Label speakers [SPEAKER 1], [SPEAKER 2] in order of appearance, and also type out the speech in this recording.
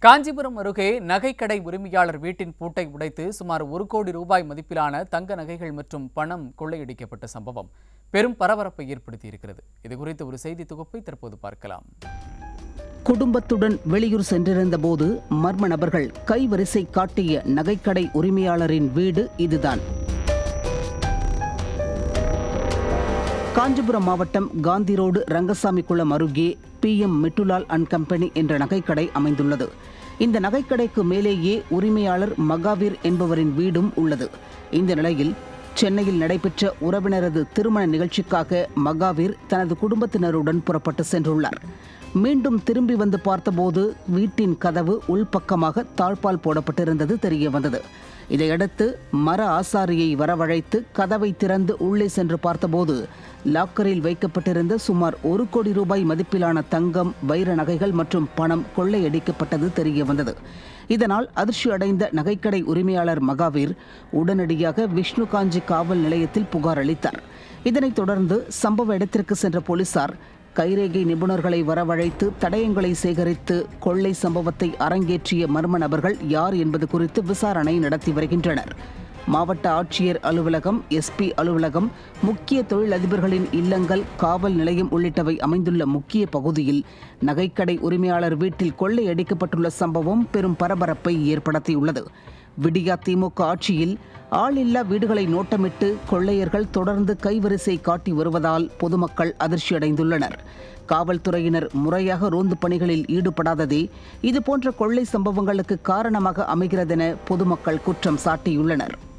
[SPEAKER 1] காஞ்சிபுரம் அருகே நகைக்கடை உரிமையாளர் வீட்டின் பூட்டை உடைத்து சுமார் ஒரு கோடி ரூபாய் மதிப்பிலான தங்க நகைகள் மற்றும் பணம் கொள்ளையடிக்கப்பட்ட சம்பவம் பெரும் பரபரப்பை ஏற்படுத்தியிருக்கிறது இதுகுறித்த ஒரு செய்தி தொகுப்பை தற்போது பார்க்கலாம்
[SPEAKER 2] குடும்பத்துடன் வெளியூர் சென்றிருந்த போது மர்ம நபர்கள் கைவரிசை காட்டிய நகைக்கடை உரிமையாளரின் வீடு இதுதான் காஞ்சிபுரம் மாவட்டம் காந்தி ரோடு ரங்கசாமி குளம் அருகே P M Mittulal and company என்ற நகைக்கடை அமைந்துள்ளது இந்த நகைக்கடைக்கு மேலேயே உரிமையாளர் மகாவீர் என்பவரின் வீடும் உள்ளது இந்த நிலையில் சென்னையில் நடைபெற்ற உறவினரது திருமண நிகழ்ச்சிக்காக மகாவீர் தனது குடும்பத்தினருடன் புறப்பட்டு சென்றுள்ளார் மீண்டும் திரும்பி வந்து பார்த்தபோது வீட்டின் கதவு உள்பக்கமாக தாழ்பால் போடப்பட்டிருந்தது தெரிய வந்தது இதையடுத்து மர ஆசாரியை வரவழைத்து கதவை திறந்து உள்ளே சென்று பார்த்தபோது லாக்கரில் வைக்கப்பட்டிருந்த சுமார் ஒரு கோடி ரூபாய் மதிப்பிலான தங்கம் வைர நகைகள் மற்றும் பணம் கொள்ளையடிக்கப்பட்டது தெரிய வந்தது இதனால் அதிர்ச்சி அடைந்த நகைக்கடை உரிமையாளர் மகாவீர் உடனடியாக விஷ்ணு காஞ்சி காவல் நிலையத்தில் புகார் அளித்தார் இதனைத் தொடர்ந்து சம்பவ இடத்திற்கு சென்ற போலீசார் கைரேகை நிபுணர்களை வரவழைத்து தடயங்களை சேகரித்து கொள்ளை சம்பவத்தை அரங்கேற்றிய மர்ம நபர்கள் யார் என்பது குறித்து விசாரணை நடத்தி வருகின்றனர் மாவட்ட ஆட்சியர் அலுவலகம் எஸ்பி அலுவலகம் முக்கிய தொழிலதிபர்களின் இல்லங்கள் காவல் நிலையம் உள்ளிட்டவை அமைந்துள்ள முக்கிய பகுதியில் நகைக்கடை உரிமையாளர் வீட்டில் கொள்ளையடிக்கப்பட்டுள்ள சம்பவம் பெரும் பரபரப்பை ஏற்படுத்தியுள்ளது விடியா திமுக ஆட்சியில் ஆளில்லா வீடுகளை நோட்டமிட்டு கொள்ளையர்கள் தொடர்ந்து கைவரிசை காட்டி வருவதால் பொதுமக்கள் அதிர்ச்சியடைந்துள்ளனர் காவல்துறையினர் முறையாக ரோந்து பணிகளில் ஈடுபடாததே இதுபோன்ற கொள்ளை சம்பவங்களுக்கு காரணமாக அமைகிறதென பொதுமக்கள் குற்றம் சாட்டியுள்ளனர்